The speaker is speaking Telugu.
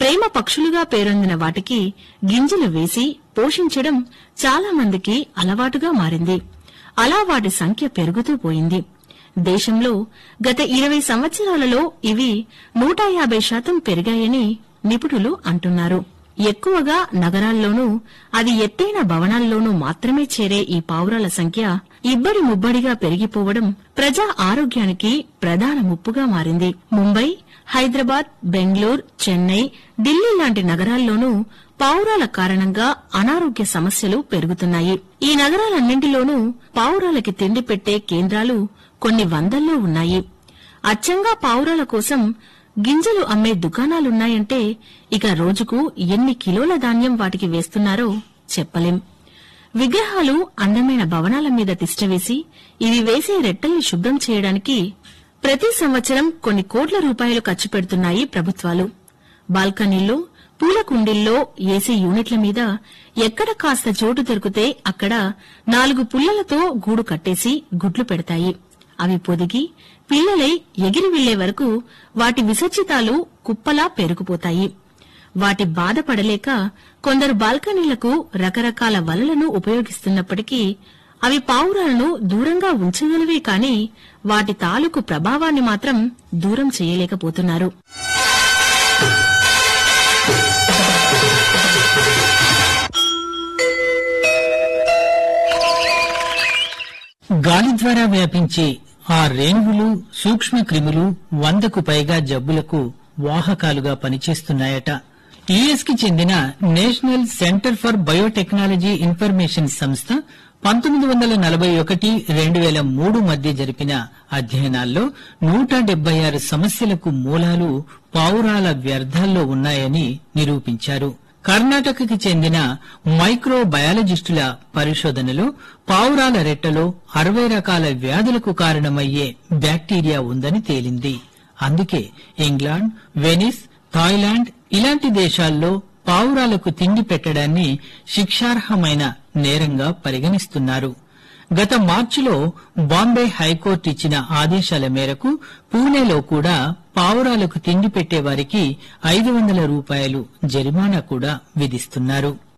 ప్రేమ పక్షులుగా పేరొందిన వాటికి గింజలు వేసి పోషించడం చాలా మందికి అలవాటుగా మారింది అలా వాటి సంఖ్య పెరుగుతూ పోయింది దేశంలో గత ఇరవై సంవత్సరాలలో ఇవి నూట యాభై శాతం పెరిగాయని నిపుణులు అంటున్నారు ఎక్కువగా నగరాల్లోనూ అది ఎత్తైన భవనాల్లోనూ మాత్రమే చేరే ఈ పావురాల సంఖ్య ఇబ్బడి ముబ్బడిగా పెరిగిపోవడం ప్రజా ఆరోగ్యానికి ప్రధాన ముప్పుగా మారింది ముంబై హైదరాబాద్ బెంగళూరు చెన్నై ఢిల్లీ లాంటి నగరాల్లోనూ పావురాల కారణంగా అనారోగ్య సమస్యలు పెరుగుతున్నాయి ఈ నగరాలన్నింటిలోనూ పావురాలకి తిండి పెట్టే కేంద్రాలు కొన్ని వందల్లో ఉన్నాయి అచ్చంగా పావురాల కోసం గింజలు అమ్మే దుకాణాలున్నాయంటే ఇక రోజుకు ఎన్ని కిలోల ధాన్యం వాటికి వేస్తున్నారో చెప్పలేం విగ్రహాలు అందమైన భవనాల మీద తిష్టవేసి ఇవి వేసే రెట్టల్ని శుభ్రం చేయడానికి ప్రతి సంవత్సరం కొన్ని కోట్ల రూపాయలు ఖర్చు పెడుతున్నాయి ప్రభుత్వాలు బాల్కనీల్లో పూల కుండీల్లో ఏసీ యూనిట్ల మీద ఎక్కడ కాస్త చోటు దొరికితే అక్కడ నాలుగు పుల్లలతో గూడు కట్టేసి గుడ్లు పెడతాయి అవి పొదిగి పిల్లలై ఎగిరి వెళ్లే వరకు వాటి విసర్జితాలు కుప్పలా పెరుగుపోతాయి వాటి బాధపడలేక కొందరు బాల్కనీలకు రకరకాల వలలను ఉపయోగిస్తున్నప్పటికీ అవి పావురాలను దూరంగా ఉంచగలవే కాని వాటి తాలూకు ప్రభావాన్ని మాత్రం దూరం చేయలేకపోతున్నారు గాలి ద్వారా వ్యాపించే ఆ రేణువులు సూక్ష్మ క్రిములు వందకు పైగా జబ్బులకు వాహకాలుగా పనిచేస్తున్నాయట యుఎస్ కి చెందిన national centre for biotechnology information సంస్థ పంతొమ్మిది వందల నలభై ఒకటి రెండు వేల మూడు మధ్య జరిపిన అధ్యయనాల్లో నూట డెబ్బై ఆరు సమస్యలకు మూలాలు పావురాల వ్యర్థాల్లో ఉన్నాయని నిరూపించారు కర్ణాటకకి చెందిన మైక్రో బయాలజిస్టుల పరిశోధనలో పావురాల రెట్టలో అరవై రకాల వ్యాధులకు కారణమయ్యే బ్యాక్టీరియా ఉందని తేలింది అందుకే ఇంగ్లాండ్ వెనిస్ థాయిలాండ్ ఇలాంటి దేశాల్లో పావురాలకు తిండి పెట్టడాన్ని శిక్షార్హమైన నేరంగా పరిగణిస్తున్నారు గత మార్చిలో బాంబే హైకోర్టు ఇచ్చిన ఆదేశాల మేరకు పూణేలో కూడా పావురాలకు తిండి పెట్టే వారికి ఐదు వందల రూపాయలు జరిమానా కూడా విధిస్తున్నారు